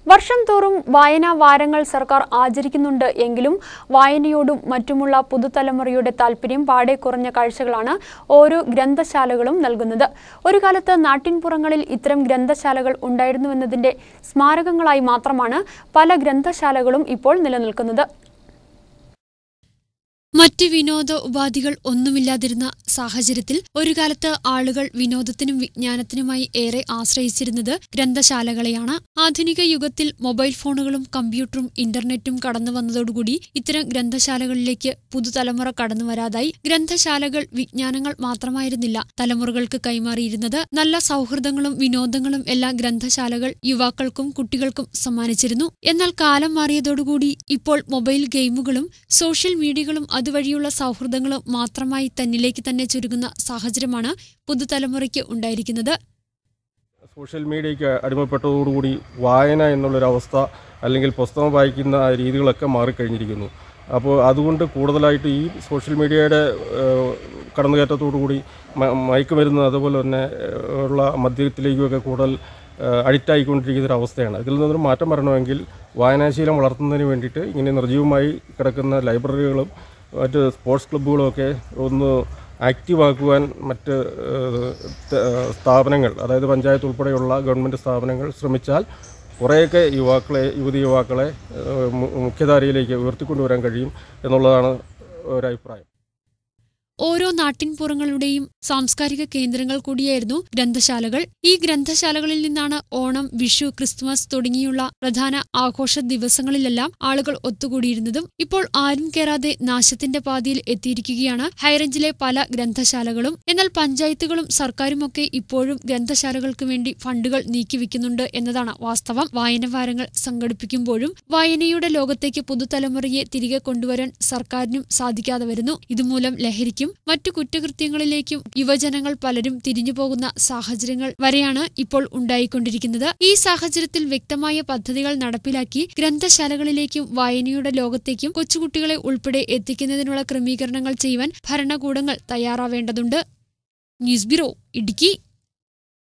വർഷം തോറും വായനാ വാരങ്ങൾ സർക്കാർ ആചരിക്കുന്നുണ്ട് എങ്കിലും വായനയോടും മറ്റുമുള്ള പുതുതലമുറയുടെ താല്പര്യം പാടെ കുറഞ്ഞ കാഴ്ചകളാണ് ഓരോ ഗ്രന്ഥശാലകളും നൽകുന്നത് ഒരു കാലത്ത് നാട്ടിൻപുറങ്ങളിൽ ഇത്തരം ഗ്രന്ഥശാലകൾ ഉണ്ടായിരുന്നുവെന്നതിന്റെ സ്മാരകങ്ങളായി മാത്രമാണ് പല ഗ്രന്ഥശാലകളും ഇപ്പോൾ നിലനിൽക്കുന്നത് മറ്റ് വിനോദ ഉപാധികൾ ഒന്നുമില്ലാതിരുന്ന സാഹചര്യത്തിൽ ഒരു കാലത്ത് ആളുകൾ വിനോദത്തിനും വിജ്ഞാനത്തിനുമായി ഏറെ ആശ്രയിച്ചിരുന്നത് ഗ്രന്ഥശാലകളെയാണ് ആധുനിക യുഗത്തിൽ മൊബൈൽ ഫോണുകളും കമ്പ്യൂട്ടറും ഇന്റർനെറ്റും കടന്നു വന്നതോടുകൂടി ഇത്തരം ഗ്രന്ഥശാലകളിലേക്ക് പുതുതലമുറ കടന്നു വരാതായി ഗ്രന്ഥശാലകൾ വിജ്ഞാനങ്ങൾ മാത്രമായിരുന്നില്ല തലമുറകൾക്ക് കൈമാറിയിരുന്നത് നല്ല സൗഹൃദങ്ങളും വിനോദങ്ങളും എല്ലാ ഗ്രന്ഥശാലകൾ യുവാക്കൾക്കും കുട്ടികൾക്കും സമ്മാനിച്ചിരുന്നു എന്നാൽ കാലം മാറിയതോടുകൂടി ഇപ്പോൾ മൊബൈൽ ഗെയിമുകളും സോഷ്യൽ മീഡിയകളും അതുവഴിയുള്ള സൗഹൃദങ്ങളും മാത്രമായി തന്നിലേക്ക് തന്നെ ചുരുങ്ങുന്ന സാഹചര്യമാണ് പുതുതലമുറയ്ക്ക് ഉണ്ടായിരിക്കുന്നത് സോഷ്യൽ മീഡിയയ്ക്ക് അടിമപ്പെട്ടതോടുകൂടി വായന എന്നുള്ളൊരവസ്ഥ അല്ലെങ്കിൽ പുസ്തകം വായിക്കുന്ന രീതികളൊക്കെ മാറിക്കഴിഞ്ഞിരിക്കുന്നു അപ്പോൾ അതുകൊണ്ട് കൂടുതലായിട്ട് ഈ സോഷ്യൽ മീഡിയയുടെ ഏഹ്, കടന്നുകയറ്റത്തോടുകൂടി മ- മയക്കുമരുന്ന് അതുപോലെ തന്നെ ഏഹ്, ഉള്ള മദ്യത്തിലേക്കുമൊക്കെ കൂടുതൽ അഡിക്റ്റ് ആയിക്കൊണ്ടിരിക്കുന്ന ഒരു അവസ്ഥയാണ് ഇതിൽ നിന്നൊരു മാറ്റം വരണമെങ്കിൽ വായനാശീലം വളർത്തുന്നതിന് വേണ്ടിയിട്ട് ഇങ്ങനെ നിർജ്ജീവമായി കിടക്കുന്ന ലൈബ്രറികളും മറ്റ് സ്പോർട്സ് ക്ലബ്ബുകളും ഒക്കെ ഒന്ന് ആക്റ്റീവാക്കുവാൻ മറ്റ് ഏഹ്, ത- സ്ഥാപനങ്ങൾ അതായത് പഞ്ചായത്ത് ഉൾപ്പെടെയുള്ള ഗവൺമെൻറ് സ്ഥാപനങ്ങൾ ശ്രമിച്ചാൽ കുറേയൊക്കെ യുവാക്കളെ യുവതി യുവാക്കളെ ഏഹ്, മു- മുഖ്യധാരയിലേക്ക് ഉയർത്തിക്കൊണ്ടുവരാൻ കഴിയും എന്നുള്ളതാണ് ഒരഭിപ്രായം ഓരോ നാട്ടിൻപുറങ്ങളുടെയും സാംസ്കാരിക കേന്ദ്രങ്ങൾ കൂടിയായിരുന്നു ഗ്രന്ഥശാലകൾ ഈ ഗ്രന്ഥശാലകളിൽ നിന്നാണ് ഓണം വിഷു ക്രിസ്തുമസ് തുടങ്ങിയുള്ള പ്രധാന ആഘോഷ ദിവസങ്ങളിലെല്ലാം ആളുകൾ ഒത്തുകൂടിയിരുന്നതും ഇപ്പോൾ ആരും കയറാതെ നാശത്തിന്റെ പാതിയിൽ എത്തിയിരിക്കുകയാണ് ഹൈറേഞ്ചിലെ പല ഗ്രന്ഥശാലകളും എന്നാൽ പഞ്ചായത്തുകളും സർക്കാരുമൊക്കെ ഇപ്പോഴും ഗ്രന്ഥശാലകൾക്ക് വേണ്ടി ഫണ്ടുകൾ നീക്കിവെക്കുന്നുണ്ട് എന്നതാണ് വാസ്തവം വായനവാരങ്ങൾ സംഘടിപ്പിക്കുമ്പോഴും വായനയുടെ ലോകത്തേക്ക് പുതുതലമുറയെ തിരികെ കൊണ്ടുവരാൻ സർക്കാരിനും സാധിക്കാതെ വരുന്നു ഇതുമൂലം ലഹരിക്കും മറ്റു കുറ്റകൃത്യങ്ങളിലേക്കും യുവജനങ്ങൾ പലരും തിരിഞ്ഞുപോകുന്ന സാഹചര്യങ്ങൾ വരെയാണ് ഇപ്പോൾ ഉണ്ടായിക്കൊണ്ടിരിക്കുന്നത് ഈ സാഹചര്യത്തിൽ വ്യക്തമായ പദ്ധതികൾ നടപ്പിലാക്കി ഗ്രന്ഥശാലകളിലേക്കും വായനയുടെ ലോകത്തേക്കും കൊച്ചുകുട്ടികളെ ഉൾപ്പെടെ എത്തിക്കുന്നതിനുള്ള ക്രമീകരണങ്ങൾ ചെയ്യുവാൻ ഭരണകൂടങ്ങൾ തയ്യാറാവേണ്ടതുണ്ട് ന്യൂസ് ബ്യൂറോ ഇടുക്കി